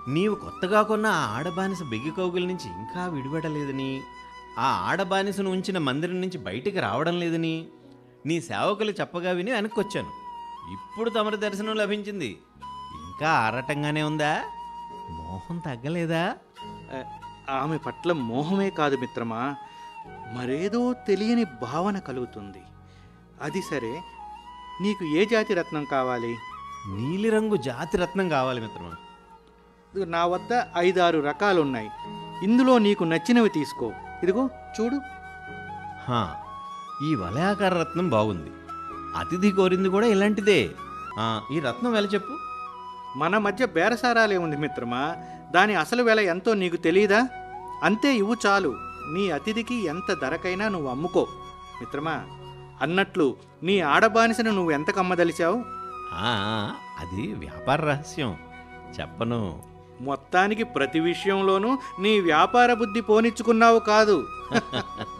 నీవు కొత్తగా కొన్న ఆ ఆడబానిస బెగ్గి కౌగుల నుంచి ఇంకా విడిపడలేదని ఆ ఆడబానిసను ఉంచిన మందిరం నుంచి బయటికి రావడం లేదని నీ సేవకులు చెప్పగా విని వెనక్కొచ్చాను ఇప్పుడు తమరి దర్శనం లభించింది ఇంకా ఆరాటంగానే ఉందా మోహం తగ్గలేదా ఆ, ఆమె పట్ల మోహమే కాదు మిత్రమా మరేదో తెలియని భావన కలుగుతుంది అది సరే నీకు ఏ జాతి రత్నం కావాలి నీలిరంగు జాతి రత్నం కావాలి మిత్రమా ఇదిగో నా వద్ద ఐదారు రకాలు ఉన్నాయి ఇందులో నీకు నచ్చినవి తీసుకో ఇదిగో చూడు హా, ఈ వలయాకార రత్నం బాగుంది అతిథి కోరింది కూడా ఇలాంటిదే ఆ, ఈ రత్నం వెల చెప్పు మన మధ్య బేరసారాలే ఉంది మిత్రమా దాని అసలు వెల ఎంతో నీకు తెలియదా అంతే ఇవ్వు చాలు నీ అతిథికి ఎంత ధరకైనా నువ్వు అమ్ముకో మిత్రమా అన్నట్లు నీ ఆడబానిసను నువ్వు ఎంత కమ్మదలిచావు ఆ, అది వ్యాపార రహస్యం చెప్పను మొత్తానికి ప్రతి విషయంలోనూ నీ వ్యాపార బుద్ధి పోనిచ్చుకున్నావు కాదు